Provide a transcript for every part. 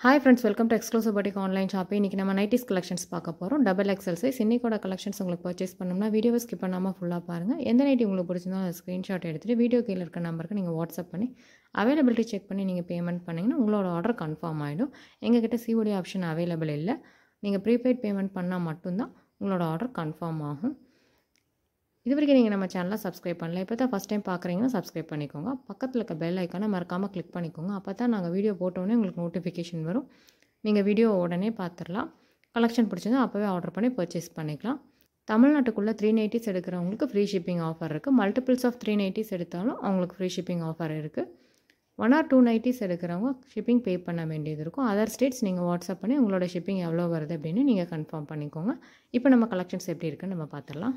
hi friends welcome to exclusive batik online shopping இன்றைக்கி நம்ம nighties collections பார்க்க போகிறோம் டபுள் எக்ஸல் சைஸ் இன்னைக்கோட கலெக்ஷன்ஸ் உங்களுக்கு பர்ச்சேஸ் பண்ணணும்னா வீடியோவை ஸ்கிப் பண்ணாமல் ஃபுல்லாக பாருங்கள் எந்த நைட்டி உங்களுக்கு பிடிச்சிருந்தோ அதை ஸ்க்ரீன்ஷாட் எடுத்துகிட்டு வீடியோ கீழே இருக்க நம்பருக்கு நீங்கள் வாட்ஸ்அப் பண்ணி அவைலபிலிட்டி செக் பண்ணி நீங்கள் பேமெண்ட் பண்ணிங்கன்னா உங்களோட ஆர்டர் கன்ஃபார்ம் ஆகிடும் எங்ககிட்ட சிஓடி ஆப்ஷன் அவைலபிள் இல்லை நீங்கள் ப்ரீபெய்ட் பேமெண்ட் பண்ணால் மட்டும்தான் உங்களோட ஆர்டர் கன்ஃபார்ம் ஆகும் இது வரைக்கும் நீங்கள் நம்ம சேனலை சப்ஸ்கிரைப் பண்ணல இப்போ தான் ஃபஸ்ட் டைம் பார்க்குறீங்கன்னா சப்ஸ்கிரைப் பண்ணிக்கோங்க பக்கத்தில் இருக்க பெல் ஐக்கானை மறக்காமல் கிளிக் பண்ணிக்கோங்க அப்போ தான் நாங்கள் வீடியோ போட்டோன்னே உங்களுக்கு நோட்டிஃபிகேஷன் வரும் நீங்கள் வீடியோ உடனே பார்த்துடலாம் கலெக்ஷன் பிடிச்சதும் அப்போவே ஆர்டர் பண்ணி பர்ச்சேஸ் பண்ணிக்கலாம் தமிழ்நாட்டுக்குள்ளே த்ரீ நைட்டிஸ் எடுக்கிறவங்களுக்கு ஃப்ரீ ஷிப்பிங் ஆஃபர் இருக்குது மல்டிபிள்ஸ் ஆஃப் த்ரீ நைட்டிஸ் எடுத்தாலும் அவங்களுக்கு ஃப்ரீ ஷிப்பிங் ஆஃபர் இருக்குது ஒன் ஆர் டூ நைட்டிஸ் எடுக்கிறவங்க ஷிப்பிங் பே பண்ண வேண்டியது இருக்கும் அதர் ஸ்டேட்ஸ் நீங்கள் வாட்ஸ்அப் பண்ணி உங்களோட ஷிப்பிங் எவ்வளோ வருது அப்படின்னு நீங்கள் கன்ஃபார்ம் பண்ணிக்கோங்க இப்போ நம்ம கலெக்ஷன்ஸ் எப்படி இருக்குன்னு நம்ம பார்த்துடலாம்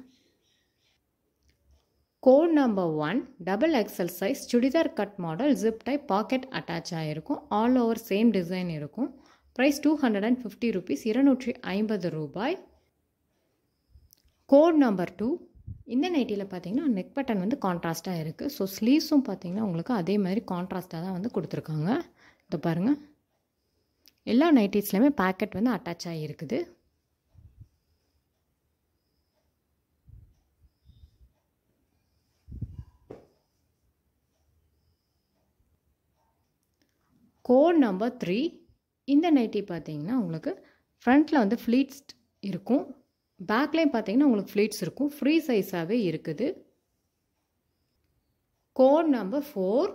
code number one double XL size churidar cut model zip type pocket attach ஆகிருக்கும் ஆல் ஓவர் சேம் டிசைன் இருக்கும் price two hundred and fifty rupees இருநூற்றி ஐம்பது ரூபாய் கோட் நம்பர் டூ இந்த நைட்டியில் பார்த்தீங்கன்னா நெக் பட்டன் வந்து கான்ட்ராஸ்ட்டாக இருக்குது ஸோ ஸ்லீவ்ஸும் பார்த்தீங்கன்னா உங்களுக்கு அதே மாதிரி கான்ட்ராஸ்ட்டாக தான் வந்து கொடுத்துருக்காங்க இதை பாருங்கள் எல்லா நைட்டிஸ்லையுமே பேக்கெட் வந்து அட்டாச் ஆகிருக்குது கோட் நம்பர் த்ரீ இந்த நைட்டி பார்த்தீங்கன்னா உங்களுக்கு ஃப்ரண்ட்டில் வந்து ஃப்ளீட்ஸ் இருக்கும் பேக்லேயும் பார்த்தீங்கன்னா உங்களுக்கு ஃப்ளீட்ஸ் இருக்கும் ஃப்ரீ சைஸாகவே இருக்குது code number four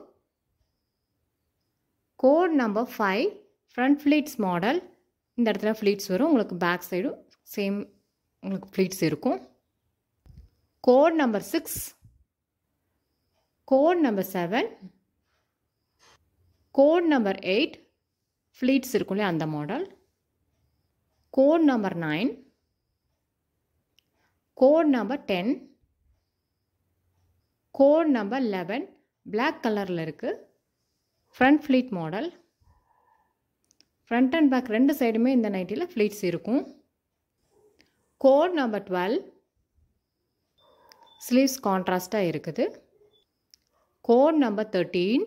code number five front pleats model இந்த இடத்துல ஃப்ளீட்ஸ் வரும் உங்களுக்கு பேக் சைடும் சேம் உங்களுக்கு ஃப்ளீட்ஸ் இருக்கும் code number six code number seven code number eight pleats இருக்கும் இல்லையா அந்த model code number nine code number ten code number eleven black கலரில் இருக்குது front pleat model front and back ரெண்டு சைடுமே இந்த நைட்டியில் ஃப்ளீட்ஸ் இருக்கும் கோட் நம்பர் டுவெல் ஸ்லீவ்ஸ் கான்ட்ராஸ்ட்டாக இருக்குது code number thirteen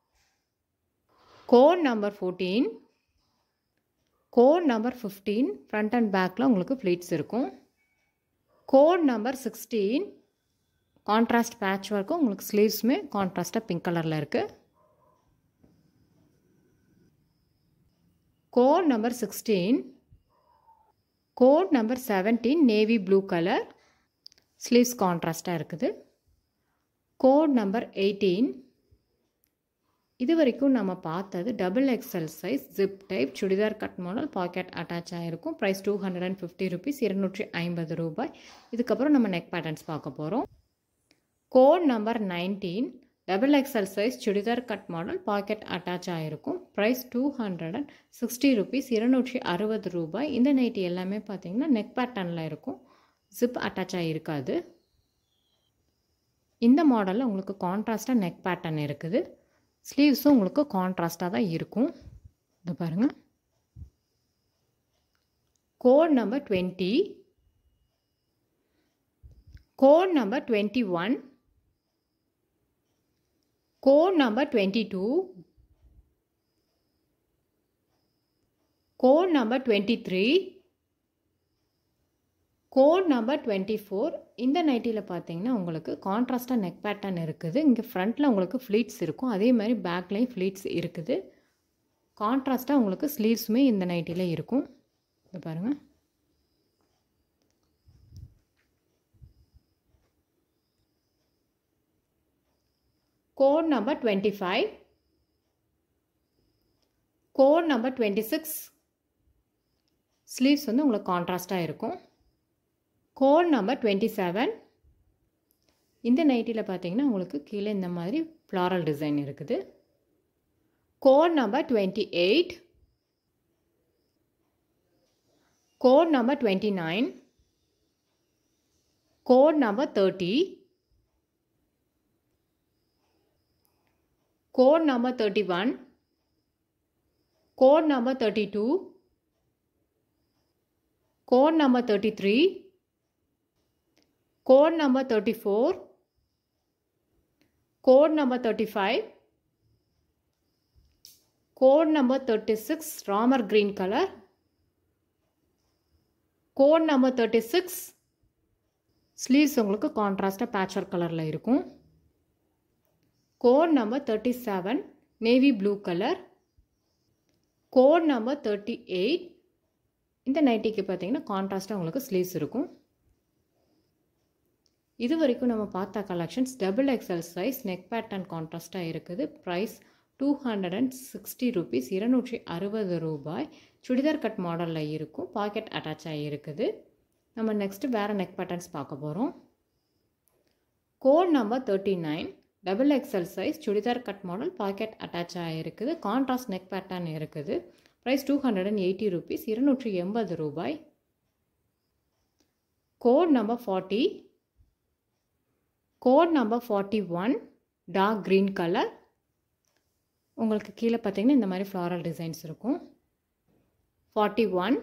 code number fourteen code number fifteen front and பேக்கில் உங்களுக்கு ஃப்ளீட்ஸ் இருக்கும் code number sixteen contrast patch ஒர்க்கும் உங்களுக்கு ஸ்லீவ்ஸுமே கான்ட்ராஸ்ட்டாக பிங்க் கலரில் இருக்குது code number sixteen code number seventeen navy blue colour sleeves கான்ட்ராஸ்ட்டாக இருக்குது கோட் நம்பர் எயிட்டீன் இது வரைக்கும் நம்ம பார்த்தது double XL size zip type churidar cut model pocket attach ஆகிருக்கும் price two hundred and fifty rupees இருநூற்றி ஐம்பது ரூபாய் இதுக்கப்புறம் நம்ம நெக் பேட்டர்ன்ஸ் பார்க்க போகிறோம் code number nineteen double XL size churidar cut model pocket attach ஆகிருக்கும் price two hundred and sixty rupees இருநூற்றி அறுபது ரூபாய் இந்த நைட்டி எல்லாமே பார்த்தீங்கன்னா நெக் பேட்டர்னில் இருக்கும் ஜிப் அட்டாச் ஆகிருக்காது இந்த மாடலில் உங்களுக்கு கான்ட்ராஸ்ட்டாக நெக் பேட்டர்ன் இருக்குது ஸ்லீவ்ஸும் உங்களுக்கு கான்ட்ராஸ்ட்டாக தான் இருக்கும் இது பாருங்கள் code number twenty code number twenty one code number twenty two code number twenty three code number twenty four இந்த நைட்டியில் பார்த்தீங்கன்னா உங்களுக்கு கான்ட்ராஸ்ட்டாக நெக் பேட்டர்ன் இருக்குது இங்கே ஃப்ரண்ட்டில் உங்களுக்கு ஃப்ளீட்ஸ் இருக்கும் அதே மாதிரி பேக்லேயும் ஃப்ளீட்ஸ் இருக்குது கான்ட்ராஸ்ட்டாக உங்களுக்கு ஸ்லீவ்ஸுமே இந்த நைட்டியில் இருக்கும் இது பாருங்கள் code number twenty five code number twenty six sleeves வந்து உங்களுக்கு கான்ட்ராஸ்ட்டாக இருக்கும் கோட் நம்பர் டுவெண்ட்டி செவன் இந்த நைட்டியில் பார்த்தீங்கன்னா உங்களுக்கு கீழே இந்த மாதிரி ஃப்ளாரல் டிசைன் இருக்குது code number twenty eight code number twenty nine code number thirty code number thirty one code number thirty two code number thirty three code number 34 code number 35 code number thirty six Ramar green colour code number thirty six sleeves உங்களுக்கு கான்ட்ராஸ்டாக patch work கலரில் இருக்கும் code number thirty seven navy blue colour code number thirty eight இந்த நைட்டிக்கு பார்த்தீங்கன்னா கான்ட்ராஸ்ட்டாக உங்களுக்கு sleeves இருக்கும் இது வரைக்கும் நம்ம பார்த்த collections double XL size neck pattern கான்ட்ராஸ்ட்டாக இருக்குது price two hundred and sixty rupees இருநூற்றி அறுபது ரூபாய் சுடிதார் கட் மாடலில் இருக்கும் பாக்கெட் அட்டாச் ஆகியிருக்குது நம்ம நெக்ஸ்ட்டு வேறு நெக் பேட்டர்ன்ஸ் பார்க்க போகிறோம் code number thirty nine double XL size churidar cut model pocket attach ஆகிருக்குது கான்ட்ராஸ்ட் நெக் பேட்டர்ன் இருக்குது price two hundred and eighty rupees இருநூற்றி எண்பது ரூபாய் code number forty code number forty one dark green colour உங்களுக்கு கீழே பார்த்தீங்கன்னா இந்த மாதிரி ஃப்ளாரல் டிசைன்ஸ் இருக்கும் forty one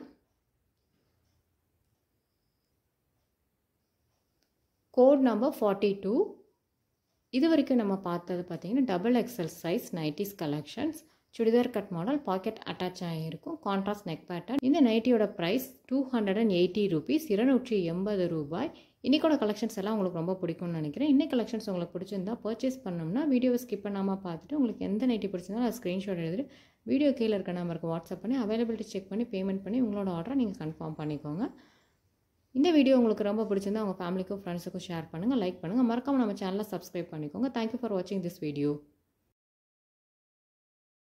code number forty two இது வரைக்கும் நம்ம பார்த்தது பார்த்தீங்கன்னா double XL size nighties collections churidar cut model pocket attach ஆகியிருக்கும் கான்ட்ராஸ்ட் நெக் பேட்டர்ன் இந்த நைட்டியோட price two hundred and eighty rupees இருநூற்றி எண்பது ரூபாய் இன்றைக்கோட கலெக்ஷன்ஸ் எல்லாம் உங்களுக்கு ரொம்ப பிடிக்கும்னு நினைக்கிறேன் இன்னைக்கு கலெக்ஷன்ஸ் உங்களுக்கு பிடிச்சிருந்தா பர்ச்சேஸ் பண்ணோம்னா வீடியோவை ஸ்கிப் பண்ணாமல் பார்த்துட்டு உங்களுக்கு எந்த நைட்டி பிடிச்சிருந்தாலும் அது ஸ்க்ரீன்ஷாட் எடுத்துட்டு வீடியோ கீழே இருக்க நம்பருக்கு வாட்ஸ்அப் பண்ணி அவைலபிலிட்டி செக் பண்ணி பேமெண்ட் பண்ணி உங்களோட ஆர்டரை நீங்கள் கன்ஃபார்ம் பண்ணிக்கோங்க இந்த வீடியோ உங்களுக்கு ரொம்ப பிடிச்சிருந்தா உங்கள் ஃபேமிலிக்கும் ஃப்ரெண்ட்ஸுக்கும் ஷேர் பண்ணுங்கள் லைக் பண்ணுங்கள் மறக்காமல் நம்ம சேனலை சப்ஸ்கிரைப் பண்ணிக்கோங்க தேங்க்யூ ஃபார் வாட்சிங் திஸ் வீடியோ